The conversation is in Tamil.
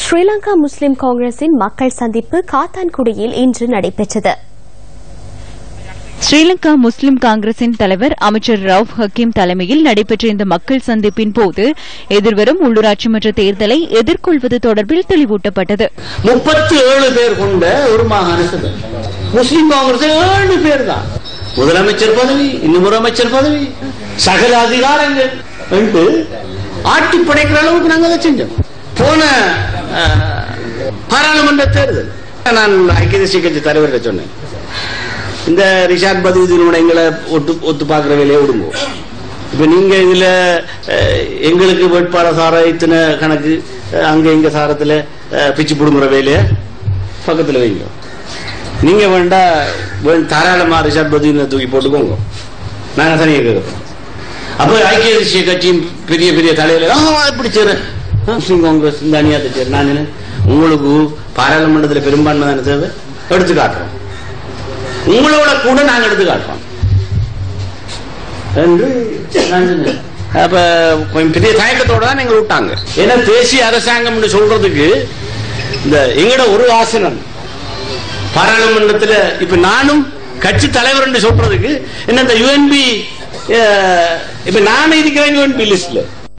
ஸ்ரீலங்கா முஸ்லிம் காங்கிரசின் மக்கள் சந்திப்பு காத்தான்குடியில் இன்று நடைபெற்றது ஸ்ரீலங்கா முஸ்லிம் காங்கிரசின் தலைவர் அமைச்சர் ரவுப் ஹக்கீம் தலைமையில் நடைபெற்ற இந்த மக்கள் சந்திப்பின் போது எதிர்வரும் உள்ளூராட்சி மன்ற தேர்தலை எதிர்கொள்வது தொடர்பில் தெளிவூட்டப்பட்டது முப்பத்தி ஏழு பேர் கொண்ட ஒரு மாகாண சபை முஸ்லிம் காங்கிரஸ் ஏழு பேர் தான் முதலமைச்சர் பதவி இன்னும் ஒரு அமைச்சர் பதவி சகல அதிகாரங்கள் என்று ஆட்டி படைக்கிற அளவுக்கு நாங்கள் அதை செஞ்சோம் போன அஹ், பாராளுமன்ற தேர்தல் நான் ஐக்கிய தேசிய கட்சி தலைவர்கிட்ட சொன்னேன் இந்த ரிஷாட் பதிவுதீனோட எங்களை ஒட்டு ஒத்து பார்க்குற வேலையை விடுங்க இப்ப நீங்க இதுல அஹ், எங்களுக்கு வேட்பாளர் சார இத்தனை கணக்கு அஹ், அங்க இங்க சாரத்துல அஹ், பிச்சு புடுங்குற வேலைய பக்கத்துல வைங்க நீங்க வேண்டா வே- தாராளமா ரிஷாட் பதிவுனை தூக்கி போட்டுக்கோங்க நாங்க தனியாக கேட்கிறோம் அப்ப ஐக்கிய தேசிய கட்சியின் பெரிய பெரிய தலைவர் ஆ இப்படி சேரு ஆ, முஸ்லிம் காங்கிரஸ் இந்த அணியாத்தை சேரு நான் என்ன, உங்களுக்கு பாராளுமன்றத்தில் பெரும்பான்மை தானே தேவை எடுத்து காட்டுறோம் உங்களோட கூட நாங்க எடுத்து காட்டுறோம் என்று நான் சொன்னேன். அப்ப கொஞ்சம் பெரிய தயக்கத்தோட தான் எங்களை விட்டாங்க ஏன்னா தேசிய அரசாங்கம் சொல்றதுக்கு இந்த எங்கட ஒரு ஆசனம் பாராளுமன்றத்துல இப்ப நானும் கட்சி தலைவர் என்று சொல்றதுக்கு என்ன இந்த யுஎன்பி இப்ப நானே இருக்கிறேன் யுஎன்பி லிஸ்ட்ல